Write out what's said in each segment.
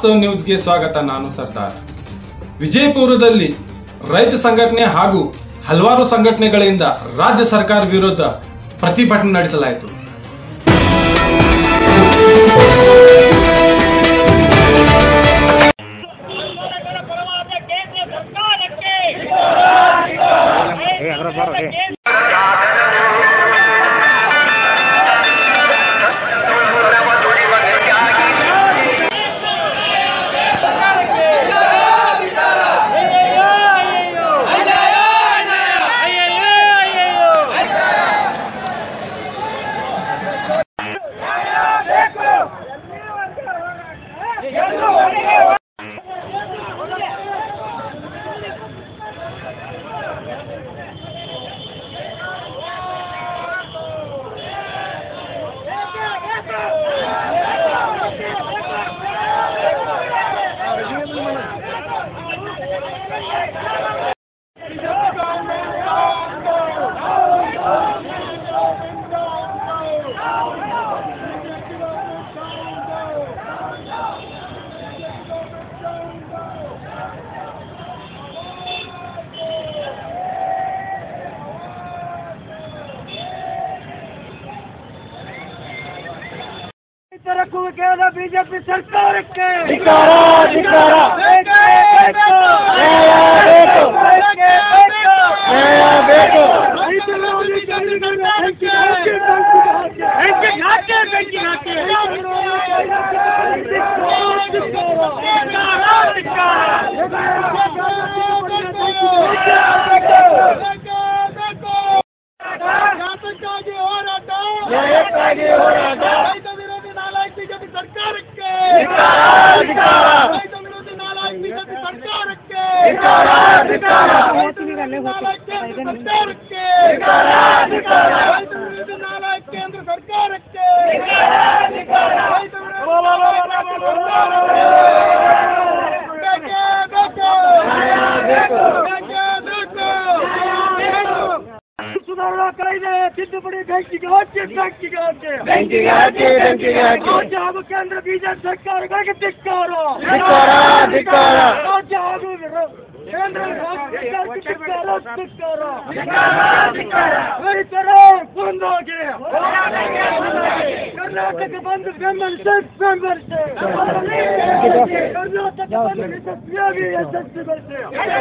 ವಾಸ್ತವ ನ್ಯೂಸ್ಗೆ ಸ್ವಾಗತ ನಾನು ಸರ್ದಾರ್ ವಿಜಯಪುರದಲ್ಲಿ ರೈತ ಸಂಘಟನೆ ಹಾಗೂ ಹಲವಾರು ಸಂಘಟನೆಗಳಿಂದ ರಾಜ್ಯ ಸರ್ಕಾರ ವಿರುದ್ಧ ಪ್ರತಿಭಟನೆ ನಡೆಸಲಾಯಿತು ಕರ್ನಾಟಕದ ಪರವಾದ ಕೇಂದ್ರ ಸರ್ಕಾರಕ್ಕೆ ರೈತರ ಕೂಗಿದ ಬಿಜೆಪಿ ಸರ್ಕಾರಕ್ಕೆ ಬೇಕೇ ಬೇಕು. ಬೇಕೇ ಬೇಕು. ರೈತ ವಿರೋಧಿ ಜನರಿಗೆ ಬೆಂಕಿ ಹಾಕಿ, ಬೆಂಕಿ ಹಾಕಿ, ಬೆಂಕಿ ಹಾಕಿ. ಜಾತಕ್ಕಾಗಿ ಹೋರಾಟ ರೈತ ವಿರೋಧಿ ನಾಲಾಯಕ್ ಬಿಜೆಪಿ ಸರ್ಕಾರಕ್ಕೆ ರೈತ ವಿರೋಧಿ ನಾಲಾಯಕ್ ಬಿಜೆಪಿ ಸರ್ಕಾರಕ್ಕೆ ರೈತ ವಿರೋಧಿ ನಾಲಾಯಕ್ ಕೇಂದ್ರ ಸರ್ಕಾರಕ್ಕೆ ರೈತ ವಿರೋಧಿ ನಾಲಾಯಕ್ ಕೇಂದ್ರ ಸರ್ಕಾರಕ್ಕೆ ರೈತ ಸುಧಾರಣಾ ಕಾಯ್ದೆ ತಿದ್ದುಪಡಿ ಬೆಂಕಿಗೆ ಹಾಕಿ ಬೆಂಕಿಗೆ ಹಾಕಿ ಬೆಂಕಿಗೆ ಹಾಕಿ, ಬೆಂಕಿಗೆ ಹಾಕಿ. ರಾಜ್ಯ ಹಾಗೂ ಕೇಂದ್ರ ಬಿಜೆಪಿ ಸರ್ಕಾರಗಳಿಗೆ ಧಿಕ್ಕಾರ ಧಿಕ್ಕಾರ, ಧಿಕ್ಕಾರ. ರಾಜ್ಯ ಹಾಗೂ ವಿರೋ- ಕೇಂದ್ರ ಸರ್ಕಾರಕ್ಕೆ ಧಿಕ್ಕಾರ, ಧಿಕ್ಕಾರ. ರೈತರ ಒಂದಾಗಿ ಕರ್ನಾಟಕ ಬಂದು ಬೆಂಬಲಿಸಿ ಬೆಂಬಲಿಸಿ ಕರ್ನಾಟಕ ಬಂದು ಯಶಸ್ವಿಯಾಗಿ ಯಶಸ್ವಿಗೊಳಿಸಿ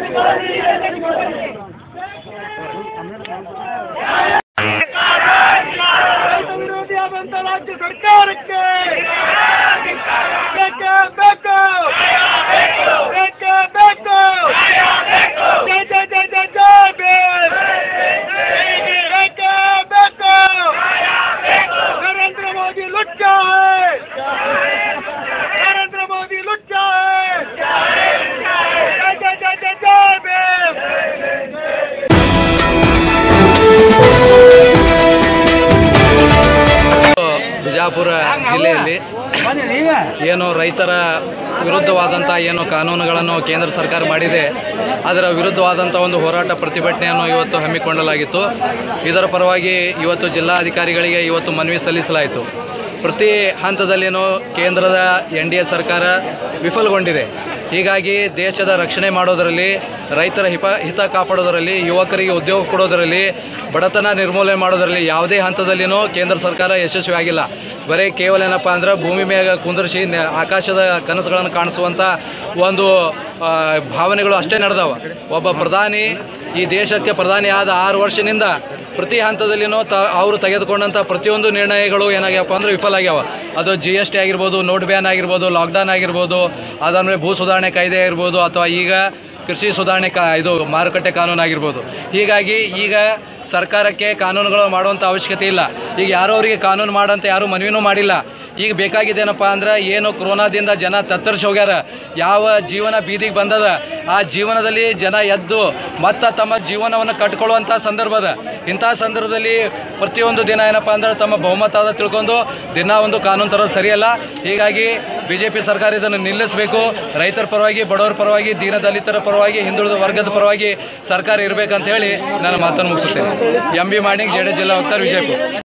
ರೈತ ವಿರೋಧಿಯಾದಂತ ರಾಜ್ಯ ಸರ್ಕಾರಕ್ಕೆ ಬೇಕೇ ಬೇಕು ಬೇಕೇ ಬೇಕು ಜೈ ಜೈ ಜೈ ಜೈ ಜೈ ಭೀಮ್. ಬೇಕೇ ಬೇಕು ನರೇಂದ್ರ ಮೋದಿ ಲುಚ್ಚ ಹೈ. ನರೇಂದ್ರ ಮೋದಿ ಲುಚ್ಚ ಹೈ. ಜೈ ಜೈ ಜೈ ಜೈ ಜೈ ಭೀಮ್. ಬಿಜಾಪುರ ಜಿಲ್ಲೆಯಲ್ಲಿ ಏನು ರೈತರ ವಿರುದ್ಧವಾದಂಥ ಏನು ಕಾನೂನುಗಳನ್ನು ಕೇಂದ್ರ ಸರ್ಕಾರ ಮಾಡಿದೆ ಅದರ ವಿರುದ್ಧವಾದಂಥ ಒಂದು ಹೋರಾಟ ಪ್ರತಿಭಟನೆಯನ್ನು ಇವತ್ತು ಹಮ್ಮಿಕೊಳ್ಳಲಾಗಿತ್ತು ಇದರ ಪರವಾಗಿ ಇವತ್ತು ಜಿಲ್ಲಾಧಿಕಾರಿಗಳಿಗೆ ಇವತ್ತು ಮನವಿ ಸಲ್ಲಿಸಲಾಯಿತು ಪ್ರತಿ ಹಂತದಲ್ಲಿನೂ ಕೇಂದ್ರದ ಎನ್ ಡಿ ಎ ಸರ್ಕಾರ ವಿಫಲಗೊಂಡಿದೆ ಹೀಗಾಗಿ ದೇಶದ ರಕ್ಷಣೆ ಮಾಡೋದರಲ್ಲಿ ರೈತರ ಹಿಪ ಹಿತ ಕಾಪಾಡೋದರಲ್ಲಿ ಯುವಕರಿಗೆ ಉದ್ಯೋಗ ಕೊಡೋದರಲ್ಲಿ ಬಡತನ ನಿರ್ಮೂಲನೆ ಮಾಡೋದರಲ್ಲಿ ಯಾವುದೇ ಹಂತದಲ್ಲಿನೂ ಕೇಂದ್ರ ಸರ್ಕಾರ ಯಶಸ್ವಿಯಾಗಿಲ್ಲ ಬರೀ ಕೇವಲ ಏನಪ್ಪ ಅಂದ್ರೆ ಭೂಮಿ ಮೇಲೆ ಕುಂದರಿಸಿ ನೆ- ಆಕಾಶದ ಕನಸುಗಳನ್ನು ಕಾಣಿಸುವಂಥ ಒಂದು ಆ, ಭಾವನೆಗಳು ಅಷ್ಟೇ ನಡೆದವ ಒಬ್ಬ ಪ್ರಧಾನಿ ಈ ದೇಶಕ್ಕೆ ಪ್ರಧಾನಿ ಆದ ಆರು ವರ್ಷದಿಂದ ಪ್ರತಿ ಹಂತದಲ್ಲಿನೂ ತ ಅವರು ತೆಗೆದುಕೊಂಡಂಥ ಪ್ರತಿಯೊಂದು ನಿರ್ಣಯಗಳು ಏನಾಗ್ಯಪ್ಪ ಅಂದ್ರೆ ವಿಫಲ ಆಗ್ಯಾವ ಅದು ಜಿ ಎಸ್ ಟಿ ಆಗಿರ್ಬೋದು ನೋಟ್ ಬ್ಯಾನ್ ಆಗಿರ್ಬೋದು ಲಾಕ್ಡೌನ್ ಆಗಿರ್ಬೋದು ಅದಾದ್ಮೇಲೆ ಭೂ ಸುಧಾರಣೆ ಕಾಯ್ದೆ ಆಗಿರ್ಬೋದು ಅಥವಾ ಈಗ ಕೃಷಿ ಸುಧಾರಣೆ ಕಾ ಇದು ಮಾರುಕಟ್ಟೆ ಕಾನೂನು ಆಗಿರ್ಬೋದು ಹೀಗಾಗಿ ಈಗ ಸರ್ಕಾರಕ್ಕೆ ಕಾನೂನುಗಳು ಮಾಡುವಂಥ ಅವಶ್ಯಕತೆ ಇಲ್ಲ ಈಗ ಯಾರೋ ಅವರಿಗೆ ಕಾನೂನು ಮಾಡಂತ ಯಾರೂ ಮನವಿನೂ ಮಾಡಿಲ್ಲ ಈಗ ಬೇಕಾಗಿದ್ದೇನಪ್ಪ ಅಂದ್ರೆ ಏನು ಕೊರೋನಾದಿಂದ ಜನ ತತ್ತರಿಸಿ ಹೋಗ್ಯಾರ ಯಾವ ಜೀವನ ಬೀದಿಗೆ ಬಂದದ ಆ ಜೀವನದಲ್ಲಿ ಜನ ಎದ್ದು ಮತ್ತ ತಮ್ಮ ಜೀವನವನ್ನು ಕಟ್ಕೊಳ್ಳುವಂಥ ಸಂದರ್ಭ ಅದ ಇಂಥ ಸಂದರ್ಭದಲ್ಲಿ ಪ್ರತಿಯೊಂದು ದಿನ ಏನಪ್ಪ ಅಂದ್ರೆ ತಮ್ಮ ಬಹುಮತ ಅದ ತಿಳ್ಕೊಂಡು ದಿನ ಒಂದು ಕಾನೂನು ತರೋದು ಸರಿಯಲ್ಲ ಹೀಗಾಗಿ ಬಿ ಜೆ ಪಿ ಸರ್ಕಾರ ಇದನ್ನು ನಿಲ್ಲಿಸಬೇಕು ರೈತರ ಪರವಾಗಿ ಬಡವರ ಪರವಾಗಿ ದೀನ ದಲಿತರ ಪರವಾಗಿ ಹಿಂದುಳಿದ ವರ್ಗದ ಪರವಾಗಿ ಸರ್ಕಾರ ಇರಬೇಕಂತ ಹೇಳಿ ನಾನು ಮಾತನ್ನು ಮುಗಿಸುತ್ತೇನೆ ಎಂ ಬಿ ಮಾರ್ನಿಂಗ್ ಜೆಡೆ ಜಿಲ್ಲಾ ವಕ್ತಾರ ವಿಜಯಪುರ